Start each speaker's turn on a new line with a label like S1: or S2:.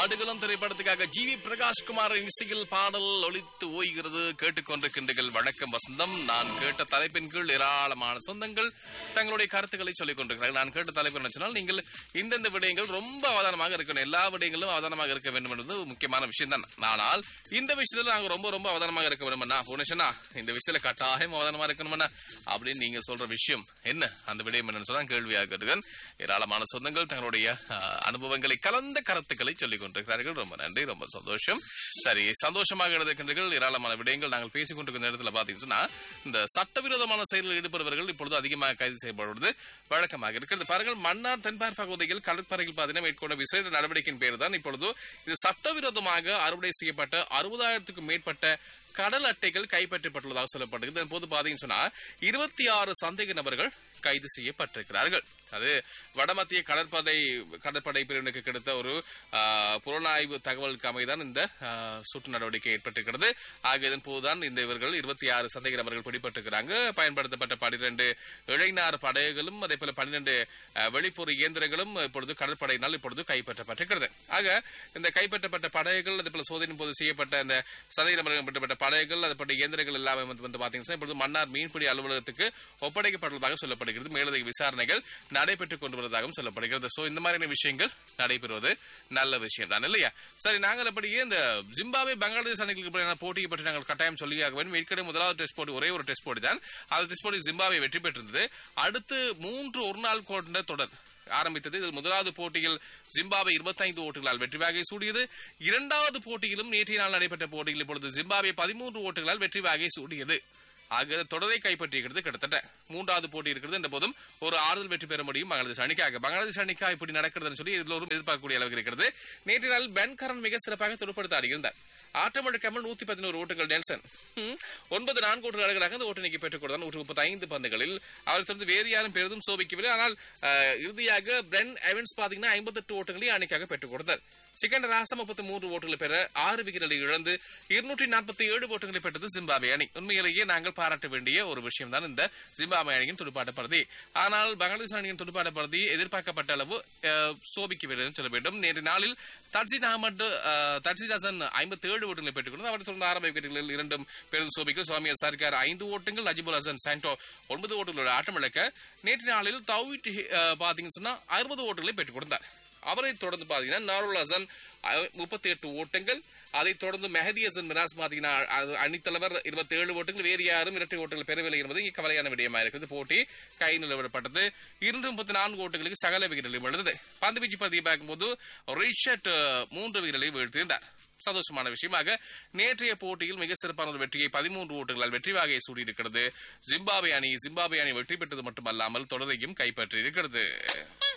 S1: ஆடுகளம் திரைப்படத்துக்காக G we Prakash Kumar இசையில் பாடல் ஒலித்து ஓய்கிறது கேட்டுக்கொண்டிருக்கின்றீர்கள் வணக்கம் வசந்தம் நான் கேட்ட தலைப்பின் கீழ் ஏராளமான சொந்தங்கள் தங்களுடைய கருத்துக்களை சொல்லிக் கொண்டிருக்கிறார்கள் நான் கேட்ட தலைப்பு என்ன சொன்னால் நீங்கள் இந்தந்த விடயங்கள் ரொம்ப அவதானமாக இருக்கணும் எல்லா விடயங்களும் அவதானமாக இருக்க வேண்டும் என்பது முக்கியமான விஷயம் தான் ஆனால் இந்த விஷயத்துல நாங்க ரொம்ப ரொம்ப அவதானமாக இருக்க வேணும்னா புனேஷனா இந்த விஷயத்துல கட்டாயம் அவதானமா இருக்கணும்னா அப்படின்னு நீங்க சொல்ற விஷயம் என்ன அந்த விடயம் என்னன்னு சொன்னா கேள்வியாக கேட்டுக்கன் ஏராளமான சொந்தங்கள் தங்களுடைய அஹ், அனுபவங்களை கலந்த கருத்துக்களை சொல்லிக் கொண்டிருக்கிறார்கள் ரொம்ப நன்றி ரொம்ப சந்தோஷம் சரி சந்தோஷமாக இருக்கின்றீர்கள் ஏராளமான விடயங்கள் நாங்கள் பேசிக் கொண்டிருக்கிற நேரத்தில் பார்த்தீங்கன்னா இந்த சட்டவிரோதமான செயலில் ஈடுபடுபவர்கள் இப்பொழுது அதிகமாக கைது செய்யப்படுவது வழக்கமாக இருக்கிறது பாருங்கள் மன்னார் தென்பார் பகுதியில் கடற்படையில் பார்த்தீங்கன்னா மேற்கொண்ட விசேட நடவடிக்கையின் பேர் தான் இப்பொழுது இது சட்டவிரோதமாக அறுவடை செய்யப்பட்ட அறுபதாயிரத்துக்கும் மேற்பட்ட கடல் அட்டைகள் கைப்பற்றப்பட்டுள்ளதாக சொல்லப்படுகிறது இதன் போது பாத்தீங்கன்னு சொன்னா இருபத்தி ஆறு சந்தேக நபர்கள் கைது செய்யப்பட்டிருக்கிறார்கள் அது வடமத்திய கடற்படை கடற்படை பிரிவினருக்கு கிடைத்த ஒரு ஆ, புலனாய்வு தகவலுக்கு அமைதான் இந்த ஆ, சுற்று நடவடிக்கை ஏற்பட்டிருக்கிறது ஆக இதன் போதுதான் இந்த இவர்கள் இருபத்தி ஆறு சந்தேக நபர்கள் பிடிபட்டிருக்கிறாங்க பயன்படுத்தப்பட்ட பனிரெண்டு இளைஞர் படகுகளும் அதே போல பன்னிரண்டு வெளிப்புற இயந்திரங்களும் இப்பொழுது கடற்படையினால் இப்பொழுது கைப்பற்றப்பட்டிருக்கிறது ஆக இந்த கைப்பற்றப்பட்ட படகுகள் அதே போல சோதனை போது செய்யப்பட்ட அந்த சந்தேக நபர்கள் பெற்றப்பட்ட படகுகள் அதுபட்ட இயந்திரங்கள் எல்லாமே வந்து வந்து பாத்தீங்கன்னா இப்பொழுது மன்னார் மீன்பிடி அலுவலகத்துக்கு ஒப்படைக்கப்பட்டுள்ளதாக சொல்லப்படுகிறது மேலதிக விசாரணைகள் நடைபெற்றுக் கொண்டு வருவதாகவும் சொல்லப்படுகிறது சோ இந்த மாதிரியான விஷயங்கள் நடைபெறுவது நல்ல விஷயம் தான் இல்லையா சரி நாங்கள் அப்படியே இந்த ஜிம்பாவே பங்களாதேஷ் அணிகளுக்கு இடையிலான போட்டியை பற்றி நாங்கள் கட்டாயம் சொல்லியாக வேண்டும் ஏற்கனவே முதலாவது டெஸ்ட் போட்டி ஒரே ஒரு டெஸ்ட் போட்டி தான் அந்த டெஸ்ட் போட்டி ஜிம்பாவே வெற்றி பெற்றிருந்தது அடுத்து மூன்று ஒரு நாள் கொண்ட தொடர் ஆரம்பித்தது இதில் முதலாவது போட்டியில் ஜிம்பாவே 25 ஓட்டுகளால் வெற்றி வாகை சூடியது இரண்டாவது போட்டியிலும் நேற்றைய நாள் நடைபெற்ற போட்டியில் இப்பொழுது ஜிம்பாவே பதிமூன்று ஓட்டுகளால் வெற்றி வாகை சூடியது ஆக தொடரை கைப்பற்றியிருக்கிறது கிட்டத்தட்ட மூன்றாவது போட்டி இருக்கிறது என்ற போதும் ஒரு ஆறுதல் வெற்றி பெற முடியும் பங்களாதேஷ் அணிக்காக பங்களாதேஷ் அணிக்கா இப்படி நடக்கிறதுன்னு சொல்லி எல்லோரும் எதிர்பார்க்கக்கூடிய அளவுக்கு இருக்கிறது நேற்று நாள் பென் கரன் மிக சிறப்பாக துடுப்படுத்த ஆடியிருந்தார் ஆட்டமிழக்காமல் நூத்தி பதினோரு ஓட்டுகள் நெல்சன் ஹம், ஒன்பது நான்கு ஓட்டுகள் அழகாக அந்த ஓட்டு நீக்கி பெற்றுக் கொடுத்தார் நூற்று முப்பத்தி ஐந்து பந்துகளில் அவரை தொடர்ந்து வேறு யாரும் பெரிதும் சோபிக்கவில்லை ஆனால் அஹ், இறுதியாக பிரென் எவன்ஸ் பாத்தீங்கன்னா ஐம்பத்தெட்டு ஓட்டுகளையும் அணிக்காக பெற்றுக் கொடுத்தார் சிக்கன் ராசம் முப்பத்தி மூன்று ஓட்டுகளை பெற ஆறு விக்கெட்டுகளை இழந்து இருநூற்றி நாற்பத்தி ஏழு ஓட்டுகளை பெற்றது ஜிம்பாவே அணி உண்மையிலேயே நாங்கள் பாராட்ட வேண்டிய ஒரு விஷயம் தான் இந்த ஜிம்பாவே அணியின் துடுப்பாட்ட பகுதி ஆனால் பங்களாதேஷ் அணியின் துடுப்பாட்ட பகுதி எதிர்பார்க்கப்பட்ட அளவு அஹ், சோபிக்கவில்லை என்று சொல்ல வேண்டும் நேற்று நாளில் தர்ஜித் அகமது தர்ஜித் ஹசன் ஐம்பத்தி ஏழு ஓட்டுகளை பெற்றுக் கொடுத்தார் அவரை தொடர்ந்து ஆரம்ப விக்கெட்டுகளில் இரண்டும் பெரும் சோபிக்கு சுவாமியா சர்க்கார் ஐந்து ஓட்டுகள் நஜிபுல் ஹசன் சாண்டோ ஒன்பது ஓட்டுகளோட ஆட்டம் இழக்க நேற்று நாளில் தௌவிட் பாத்தீங்கன்னு சொன்னா அறுபது ஓட்டுகளை பெற்றுக் கொடுத்தார் அவரை தொடர்ந்து பாத்தீங்கன்னா நாருல் ஹசன் முப்பத்தி எட்டு ஓட்டங்கள் அதைத் தொடர்ந்து மெஹதி ஹசன் மிராஸ் பாத்தீங்கன்னா அ- அணித்தலைவர் இருபத்தி ஏழு ஓட்டங்கள் வேறு யாரும் இரட்டை ஓட்டங்கள் பெறவில்லை என்பது இங்கே கவலையான விடயமா இருக்குது போட்டி கை நிலவிடப்பட்டது இருநூற்றி முப்பத்தி நான்கு ஓட்டங்களுக்கு சகல விக்கெட்டுகளையும் விழுந்தது பந்து வீச்சு பதிவு பார்க்கும்போது ரிஷட் அஹ், மூன்று விக்கெட்டுகளை வீழ்த்தியிருந்தார் சந்தோஷமான விஷயமாக நேற்றைய போட்டியில் மிக சிறப்பான ஒரு வெற்றியை பதிமூன்று ஓட்டுகளால் வெற்றி வாகையை சூடியிருக்கிறது ஜிம்பாபே அணி ஜிம்பாபே அணி வெற்றி பெற்றது மட்டுமல்லாமல் தொடரையும் கைப்பற்றியிருக்கிறது